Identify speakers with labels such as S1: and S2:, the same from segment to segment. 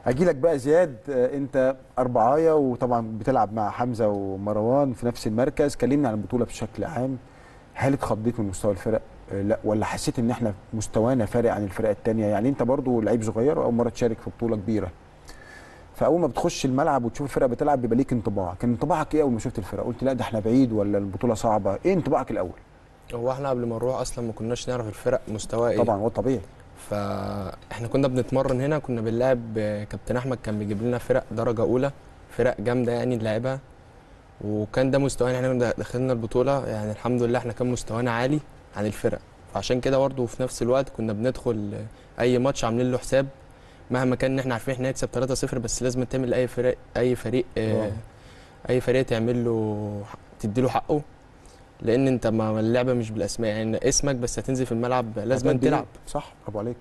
S1: اجي لك بقى زياد آه، انت اربعايه وطبعا بتلعب مع حمزه ومروان في نفس المركز كلمني عن البطوله بشكل عام هل اتخضيت من مستوى الفرق آه، لا ولا حسيت ان احنا مستوانا فارق عن الفرق التانية يعني انت برضو لعيب صغير واول مره تشارك في بطوله كبيره فاول ما بتخش الملعب وتشوف الفرق بتلعب بيبقى ليك انطباع كان انطباعك ايه اول ما شفت الفرق قلت لا ده احنا بعيد ولا البطوله صعبه ايه انطباعك الاول
S2: هو احنا قبل ما نروح اصلا ما كناش نعرف الفرق مستواها ايه
S1: طبعا هو طبيعي
S2: فاحنا كنا بنتمرن هنا كنا بنلعب كابتن احمد كان بيجيب لنا فرق درجه اولى فرق جامده يعني نلعبها وكان ده مستوانا احنا كنا دخلنا البطوله يعني الحمد لله احنا كان مستوانا عالي عن الفرق فعشان كده برضه وفي نفس الوقت كنا بندخل اي ماتش عاملين له حساب مهما كان ان احنا عارفين احنا هنكسب 3-0 بس لازم تعمل اي فريق اي فريق
S1: آه.
S2: آه، اي فريق تعمل له تدي له حقه لان انت ما اللعبه مش بالاسماء يعني اسمك بس هتنزل في الملعب لازم
S1: هتأدي
S2: تلعب
S1: صح برافو عليك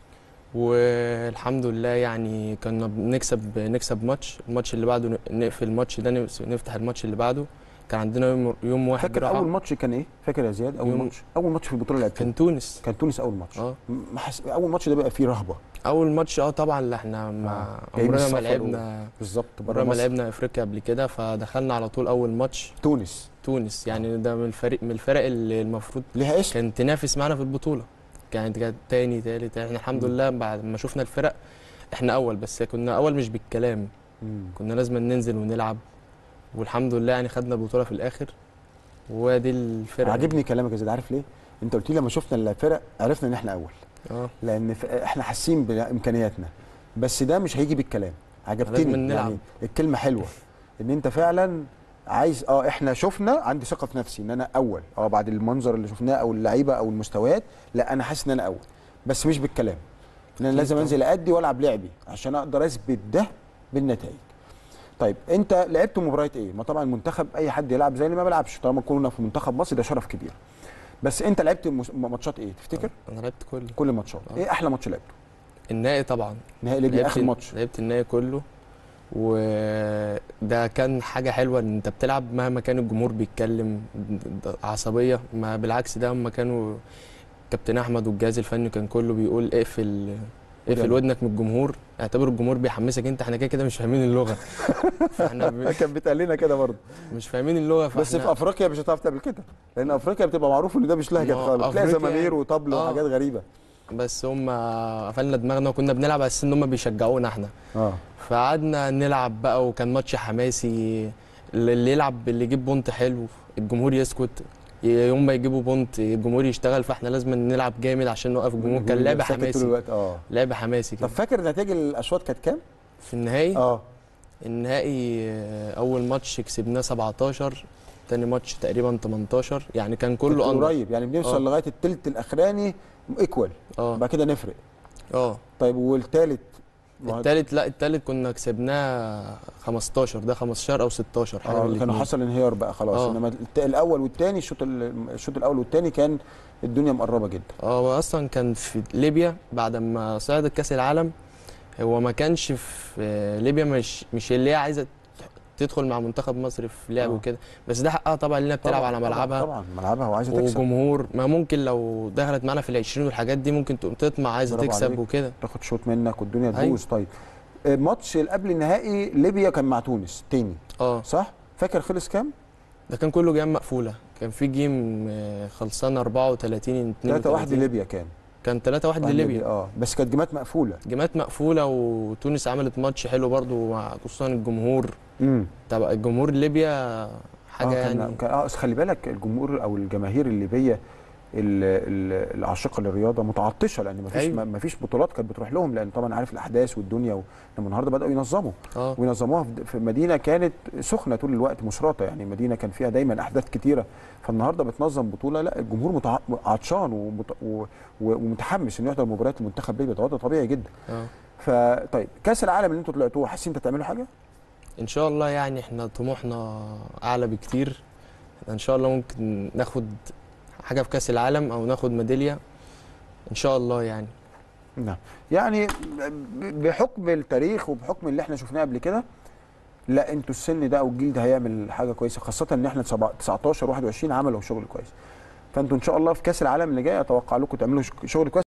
S2: والحمد لله يعني كنا بنكسب نكسب ماتش الماتش اللي بعده ن- نقفل الماتش ده نفس- نفتح الماتش اللي بعده كان عندنا يوم يوم واحد
S1: فاكر
S2: جراحة.
S1: اول ماتش كان ايه فاكر يا زياد اول
S2: يوم-
S1: ماتش اول ماتش في البطوله اللي لعبتها
S2: كان تونس
S1: كان تونس اول ماتش
S2: اه
S1: ما حس... اول ماتش ده بقى فيه رهبه
S2: اول ماتش اه طبعا اللي احنا ما
S1: آه. جاي من
S2: عمرنا
S1: السفر
S2: ما
S1: و-
S2: لعبنا
S1: بالظبط بره
S2: عمرنا ما
S1: مصر
S2: لعبنا افريقيا قبل كده فدخلنا على طول اول ماتش
S1: تونس
S2: تونس يعني ده من الفريق من الفرق اللي المفروض
S1: ليها اسم
S2: كان تنافس معانا في البطوله كانت كانت تاني تالت احنا الحمد
S1: مم.
S2: لله بعد ما شفنا الفرق احنا اول بس كنا اول مش بالكلام
S1: مم.
S2: كنا لازم ننزل ونلعب والحمد لله يعني خدنا البطوله في الاخر ودي الفرقه
S1: عاجبني كلامك يا زياد عارف ليه انت قلت لي لما شفنا الفرق عرفنا ان احنا اول
S2: اه
S1: لان ف... احنا حاسين بامكانياتنا بس ده مش هيجي بالكلام عجبتني
S2: لازم نلعب.
S1: يعني الكلمه حلوه ان انت فعلا عايز اه احنا شفنا عندي ثقه في نفسي ان انا اول اه بعد المنظر اللي شفناه او اللعيبه او المستويات لا انا حاسس ان انا اول بس مش بالكلام ان انا
S2: أكيد
S1: لازم
S2: طبعا.
S1: انزل ادي والعب لعبي عشان اقدر اثبت ده بالنتائج طيب انت لعبت مباريات ايه ما طبعا المنتخب اي حد يلعب زي اللي ما بيلعبش طالما كنا في منتخب مصر ده شرف كبير بس انت لعبت مس- ماتشات ايه تفتكر
S2: انا لعبت كل
S1: كل الماتشات
S2: آه.
S1: ايه احلى ماتش لعبته
S2: النهائي طبعا
S1: نهائي ليبيا
S2: لعبت
S1: اخر ماتش
S2: لعبت النهائي كله وده كان حاجه حلوه ان انت بتلعب مهما كان الجمهور بيتكلم عصبيه ما بالعكس ده هم كانوا كابتن احمد والجهاز الفني كان كله بيقول اقفل اقفل
S1: ودنك.
S2: ودنك من الجمهور اعتبر الجمهور بيحمسك انت احنا كده كده مش فاهمين اللغه فاحنا ب-
S1: كان بيتقال لنا كده برضه
S2: مش فاهمين اللغه
S1: بس
S2: فاحنا
S1: في افريقيا مش هتعرف تعمل كده لان افريقيا بتبقى معروف ان ده مش لهجه
S2: ما هو
S1: خالص تلاقي
S2: أفريقيا
S1: زمامير
S2: يعني-
S1: وطبل
S2: آه.
S1: وحاجات غريبه
S2: بس هم قفلنا دماغنا وكنا بنلعب على اساس ان هم بيشجعونا احنا
S1: اه
S2: فقعدنا نلعب بقى وكان ماتش حماسي اللي يلعب اللي يجيب بونت حلو الجمهور يسكت يوم ما يجيبوا بونت الجمهور يشتغل فاحنا لازم نلعب جامد عشان نوقف الجمهور كان لعب
S1: ساكت طول
S2: حماسي
S1: الوقت اه
S2: لعب حماسي
S1: طب
S2: كده
S1: فاكر نتائج الاشواط كانت كام؟
S2: في النهائي
S1: اه
S2: النهائي آه، اول ماتش كسبناه 17 تاني ماتش تقريبا 18 يعني كان كله
S1: كله
S2: أندر.
S1: قريب يعني بنوصل
S2: آه.
S1: لغايه الثلث الاخراني ايكوال
S2: اه
S1: بعد كده نفرق
S2: اه
S1: طيب والثالث
S2: التالت لا التالت كنا كسبناه 15 ده 15 او 16 حاجه من
S1: اه كانوا
S2: الاتنين.
S1: حصل انهيار بقى خلاص
S2: آه.
S1: انما الت- الاول والثاني الشوط ال- الشوط الاول والثاني كان الدنيا مقربه جدا
S2: اه هو اصلا كان في ليبيا بعد ما صعدت كاس العالم هو ما كانش في ليبيا مش مش اللي هي عايزه تدخل مع منتخب مصر في لعب
S1: آه.
S2: وكده بس ده حقها طبعا لانها بتلعب
S1: طبعاً،
S2: على
S1: طبعاً،
S2: ملعبها
S1: طبعا ملعبها وعايزه تكسب
S2: وجمهور ما ممكن لو دخلت معانا في ال20 والحاجات دي ممكن تقوم تطمع عايزه
S1: برافو
S2: تكسب
S1: عليك.
S2: وكده
S1: تاخد شوط منك والدنيا
S2: أيوة.
S1: تبوظ طيب آه، ماتش اللي قبل النهائي ليبيا كان مع تونس تاني
S2: اه
S1: صح فاكر خلص كام
S2: ده كان كله جيم مقفوله كان في جيم آه، خلصان 34
S1: 3 1
S2: 32
S1: لليبيا كان
S2: كان 3 1
S1: واحد
S2: لليبيا
S1: اه بس كانت جيمات مقفوله
S2: جيمات مقفوله وتونس عملت ماتش حلو برضو مع خصوصا الجمهور
S1: امم
S2: طب الجمهور ليبيا حاجه
S1: آه
S2: يعني
S1: كان كان اه بس خلي بالك الجمهور او الجماهير الليبيه ال- ال- العاشقه للرياضه متعطشه لان مفيش
S2: أيوة.
S1: ما فيش بطولات كانت بتروح لهم لان طبعا عارف الاحداث والدنيا و... لما النهارده بداوا ينظموا
S2: اه
S1: وينظموها في- في مدينه كانت سخنه طول الوقت مشرطه يعني مدينه كان فيها دايما احداث كتيره فالنهارده بتنظم بطوله لا الجمهور متع... عطشان ومت... و... و... ومتحمس انه يحضر مباريات المنتخب ليبيا ده وضع طبيعي جدا
S2: اه
S1: فطيب كاس العالم اللي انتوا طلعتوه حاسين انتوا تعملوا حاجه؟
S2: ان شاء الله يعني احنا طموحنا اعلى بكتير ان شاء الله ممكن ناخد حاجه في كاس العالم او ناخد ميداليه ان شاء الله يعني
S1: نعم يعني ب- بحكم التاريخ وبحكم اللي احنا شفناه قبل كده لا انتوا السن ده او الجيل ده هيعمل حاجه كويسه خاصه ان احنا 19 21 عملوا شغل كويس فانتوا ان شاء الله في كاس العالم اللي جاي اتوقع لكم تعملوا ش- شغل كويس